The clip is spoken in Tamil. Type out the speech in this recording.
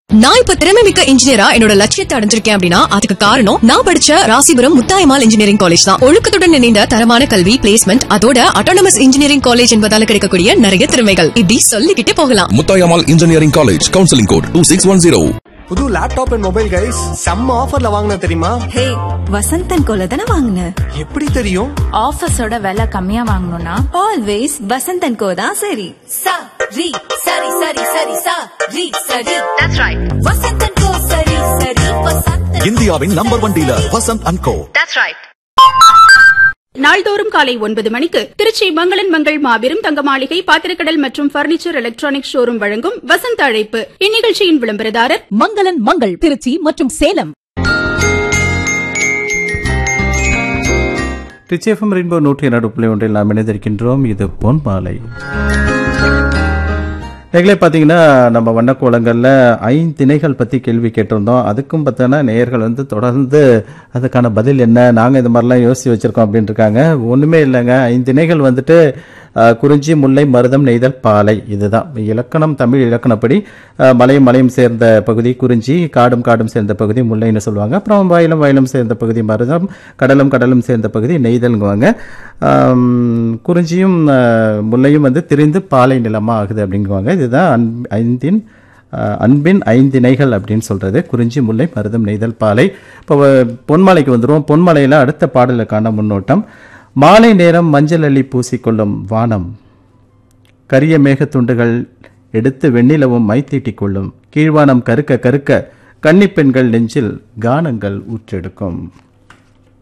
நான் இப்ப திறமை மிக்க இன்ஜினியரா என்னோட லட்சியத்தை அடைஞ்சிருக்கேன் அப்படின்னா அதுக்கு காரணம் நான் படிச்ச ராசிபுரம் முத்தாயமால் இன்ஜினியரிங் காலேஜ் தான் ஒழுக்கத்துடன் இணைந்த தரமான கல்வி பிளேஸ்மெண்ட் அதோட அட்டானமஸ் இன்ஜினியரிங் காலேஜ் என்பதால கிடைக்கக்கூடிய நிறைய திறமைகள் இப்படி சொல்லிக்கிட்டே போகலாம் Muthayammal engineering college counselling code two six one zero புது லேப்டாப் அண்ட் மொபைல் கைஸ் செம்ம ஆஃபர்ல வாங்கின தெரியுமா ஹே வசந்தன் கோல தானே வாங்கின எப்படி தெரியும் ஆஃபீஸோட விலை கம்மியா வாங்கணும்னா ஆல்வேஸ் வசந்தன் கோ தான் சரி sa ri sari sari sari sa ri sari that's right vasantan ko sari sari vasantan இந்தியாவின் number one dealer Vasanth and co that's right நாள்தோறும் காலை ஒன்பது மணிக்கு திருச்சி மங்களன் மங்கள் மாபெரும் தங்க மாளிகை பாத்திரக்கடல் மற்றும் பர்னிச்சர் எலக்ட்ரானிக் ஷோரூம் வழங்கும் வசந்த அழைப்பு இந்நிகழ்ச்சியின் விளம்பரதாரர் மங்களன் மங்கள் திருச்சி மற்றும் சேலம் ரிச்சிஎஃப்எம் ரெயின்போ நூற்றி இரண்டு புள்ளி ஒன்றில் நாம் இணைந்திருக்கின்றோம் இது பொன் மாலை நீங்களே பார்த்தீங்கன்னா நம்ம வண்ணக்கோலங்களில் ஐந்திணைகள் பற்றி கேள்வி கேட்டிருந்தோம் அதுக்கும் பார்த்தோன்னா நேயர்கள் வந்து தொடர்ந்து அதுக்கான பதில் என்ன நாங்கள் இந்த மாதிரிலாம் யோசித்து வச்சுருக்கோம் அப்படின்னு இருக்காங்க ஒன்றுமே இல்லைங்க ஐந்திணைகள் வந்துட்டு அஹ், குறிஞ்சி முல்லை மருதம் நெய்தல் பாலை இதுதான் இலக்கணம் தமிழ் இலக்கணப்படி அஹ், மலையும் மலையும் சேர்ந்த பகுதி குறிஞ்சி காடும் காடும் சேர்ந்த பகுதி முல்லைன்னு சொல்லுவாங்க அப்புறம் வயலும் வயலும் சேர்ந்த பகுதி மருதம் கடலும் கடலும் சேர்ந்த பகுதி நெய்தல்ங்குவாங்க ஆம், குறிஞ்சியும் அஹ், முல்லையும் வந்து திரிந்து பாலை நிலமா ஆகுது அப்படிங்குவாங்க இதுதான் அன்ப- ஐந்தின் அஹ், அன்பின் ஐந்திணைகள் அப்படின்னு சொல்றது குறிஞ்சி முல்லை மருதம் நெய்தல் பாலை இப்போ வ- பொன்மாலைக்கு வந்துருவோம் பொன்மாலையில் அடுத்த பாடலுக்கான முன்னோட்டம் மாலை நேரம் மஞ்சள் அள்ளி பூசிக்கொள்ளும் வானம் கரிய மேகத்துண்டுகள் எடுத்து வெண்ணிலவும் மைத்தீட்டிக் கொள்ளும் கீழ்வானம் கருக்க கருக்க கன்னிப் பெண்கள் நெஞ்சில் கானங்கள் ஊற்றெடுக்கும்